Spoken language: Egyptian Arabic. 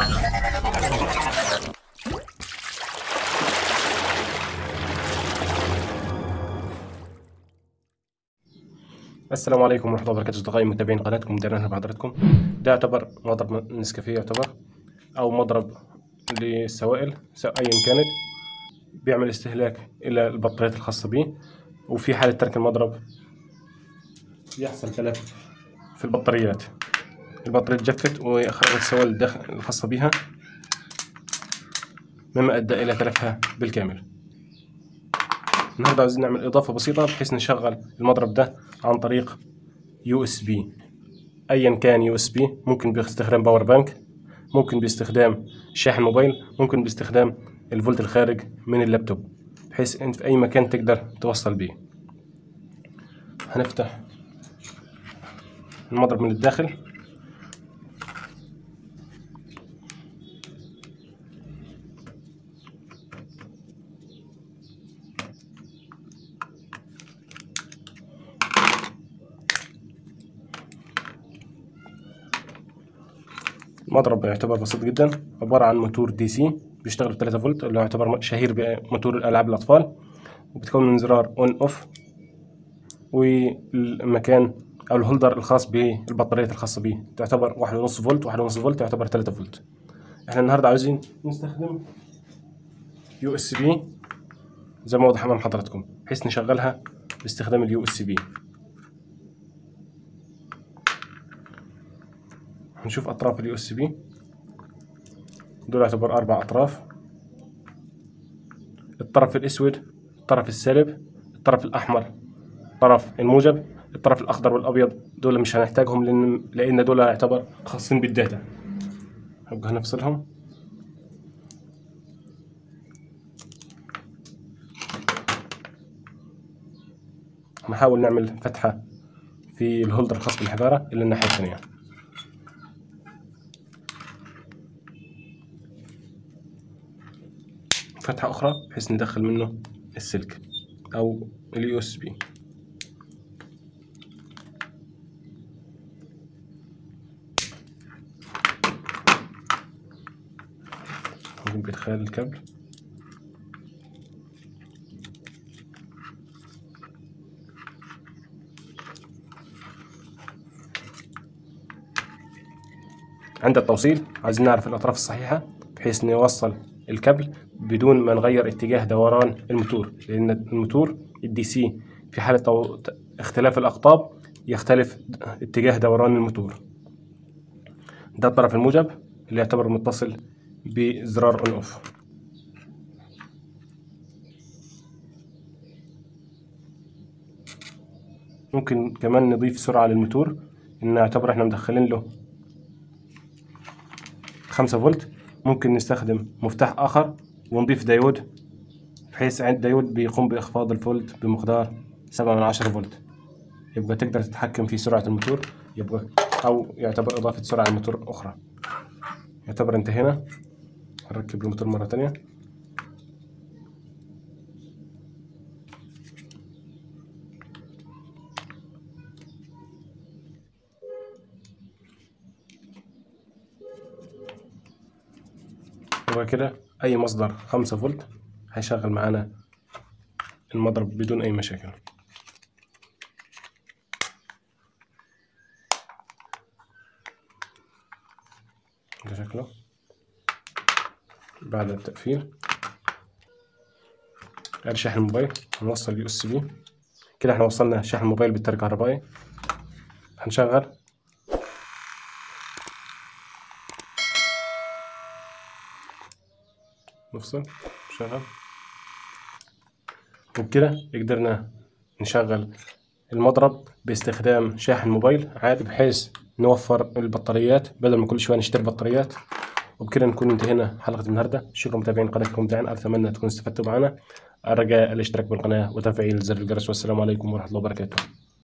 السلام عليكم ورحمة الله وبركاته أصدقائي متابعين قناتكم مديرنا بحضراتكم ده يعتبر مضرب نسكافيه يعتبر أو مضرب للسوائل سواء أيا كانت بيعمل استهلاك إلى البطاريات الخاصة به وفي حالة ترك المضرب يحصل تلف في البطاريات البطارية جفت وأخرجت السوائل الداخل الخاصة بها مما أدى إلى تلفها بالكامل النهارده عايزين نعمل اضافه بسيطه بحيث نشغل المضرب ده عن طريق يو اس بي ايا كان يو اس بي ممكن باستخدام باور بانك ممكن باستخدام شاحن موبايل ممكن باستخدام الفولت الخارج من اللابتوب بحيث انت في اي مكان تقدر توصل بيه هنفتح المضرب من الداخل المضرب يعتبر بسيط جدا عبارة عن موتور دي سي بيشتغل ب 3 فولت اللي هو يعتبر شهير بموتور الألعاب الأطفال وبتكون من زرار اون اوف والمكان أو الهولدر الخاص بالبطاريات الخاصة به تعتبر واحد ونص فولت واحد ونص فولت تعتبر 3 فولت احنا النهاردة عاوزين نستخدم يو اس بي زي ما واضح أمام حضراتكم بحيث نشغلها باستخدام اليو اس بي هنشوف اطراف اليو اس بي دول يعتبر اربع اطراف الطرف الاسود الطرف السالب الطرف الاحمر طرف الموجب الطرف الاخضر والابيض دول مش هنحتاجهم لان لان دول يعتبر خاصين بالداتا هنبقى هنفصلهم نحاول نعمل فتحة في الهولدر الخاص بالحبارة إلى الناحية الثانية فتحة أخرى بحيث ندخل منه السلك أو اليو اس بي ممكن بإدخال الكابل عند التوصيل عايزين نعرف الأطراف الصحيحة بحيث نوصل الكابل بدون ما نغير اتجاه دوران الموتور لأن الموتور الدي سي في حالة اختلاف الأقطاب يختلف اتجاه دوران الموتور ده الطرف الموجب اللي يعتبر متصل بزرار اون اوف ممكن كمان نضيف سرعة للموتور إن نعتبر احنا مدخلين له خمسة فولت ممكن نستخدم مفتاح آخر ونضيف دايود بحيث عند دايود بيقوم بإخفاض الفولت بمقدار سبعة من عشرة فولت يبقى تقدر تتحكم في سرعة الموتور يبقى أو يعتبر إضافة سرعة للموتور أخرى يعتبر انتهينا نركب الموتور مرة تانية يبقى كده أي مصدر خمسة فولت هيشغل معانا المضرب بدون أي مشاكل ده شكله بعد التقفيل ادي شاحن الموبايل هنوصل يو اس بي كده احنا وصلنا شاحن الموبايل بالتيار الكهربائي هنشغل نفصل شغل وبكده قدرنا نشغل المضرب باستخدام شاحن موبايل عادي بحيث نوفر البطاريات بدل ما كل شويه نشتري بطاريات وبكده نكون انتهينا حلقه النهارده شكرا متابعين قناتكم دعنا اتمنى تكونوا استفدتوا معنا الرجاء الاشتراك بالقناه وتفعيل زر الجرس والسلام عليكم ورحمه الله وبركاته